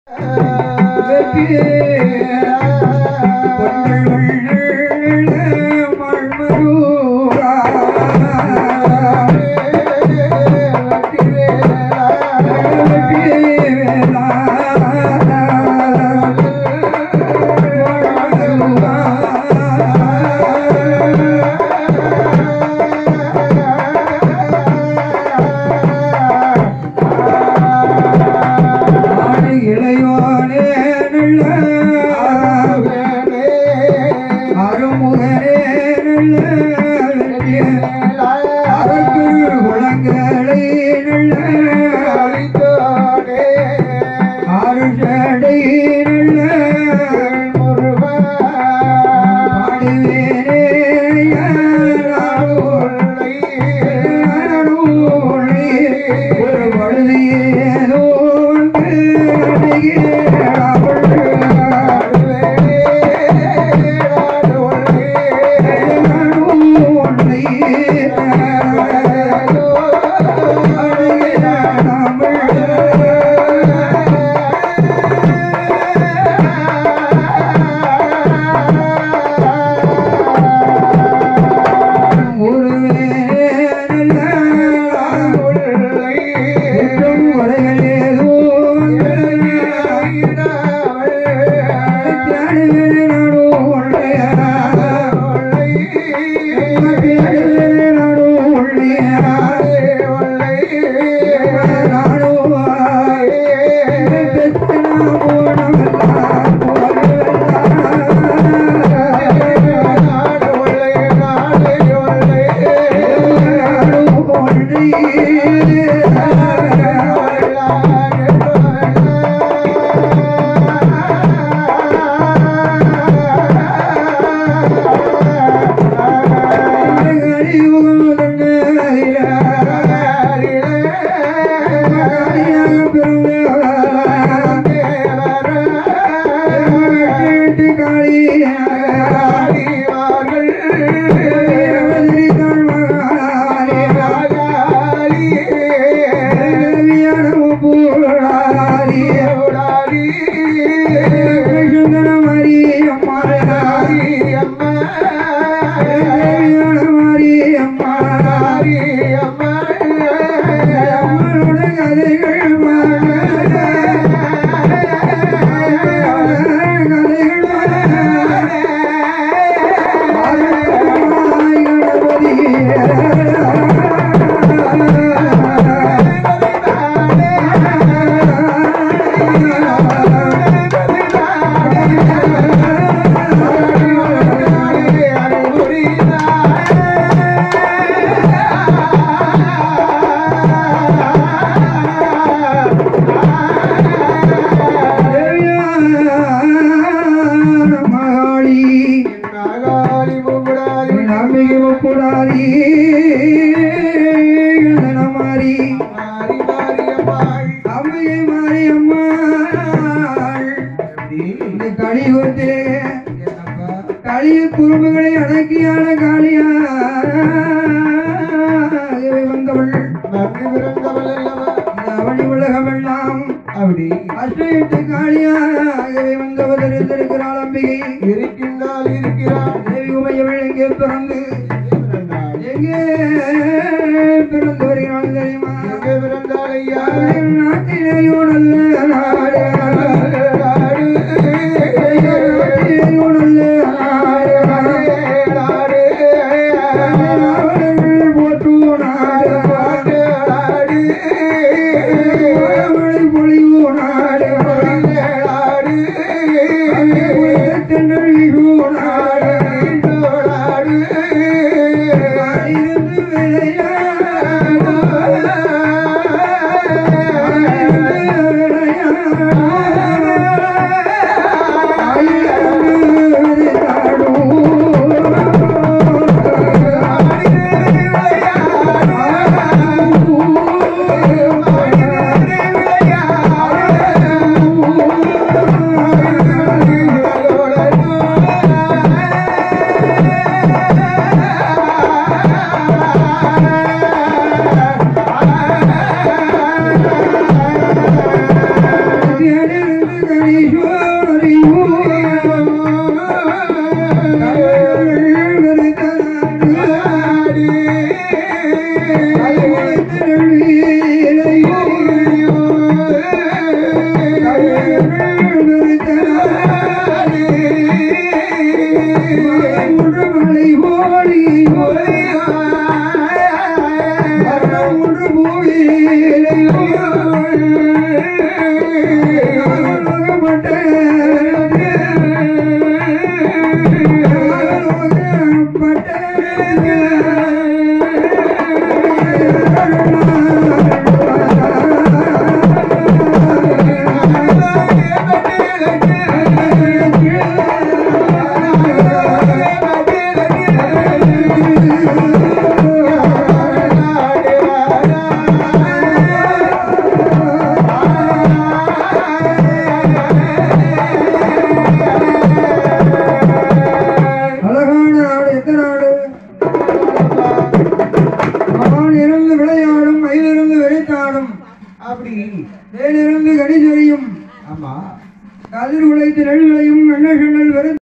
இளையோனே நல்ல அருமுகனே நல்ல அரக்கு குளங்களை நல்ல ஆறுஷடை நல்ல பாடுவேனே யாரோளை, யாரோளை, ஒரு வழுதியேதோ வந்து மகாளி நம்பிக்கை கூடாதி மாறி அம்மையை மாறி அம்மா இந்த கலியுகத்திலே களிய குறும்புகளை அடக்கியான காளியா வந்தவள் இந்த அவளி உலகமெல்லாம் அப்படி அஷ்டயத்து காளியாகவே வந்தவர் தெரிந்திருக்கிறாள் அம்பிகை இருக்கின்றால் இருக்கிறார் தேவி உமையவள் எங்கே பிறந்து பிறந்தாள். எங்கே பிறந்து வருகிறாள் தெரியுமா எங்கே பிறந்தாள் ஐயா நாட்டிலேயோ நல்ல நாடு நாட்டிலேயோ நல்ல நாடு அவர்கள் போற்றும் நாடு மழை பொழியும் நாடு தென்றல் வீசும் நாடு இருந்து மான் இருந்து விளையாடும் மயிலிருந்து வெறித்தாடும் அப்படி தேனிருந்து கடி சொரியும் ஆமா கதிர் உழைத்து நெல் விளையும் எண்ணெய் வெறு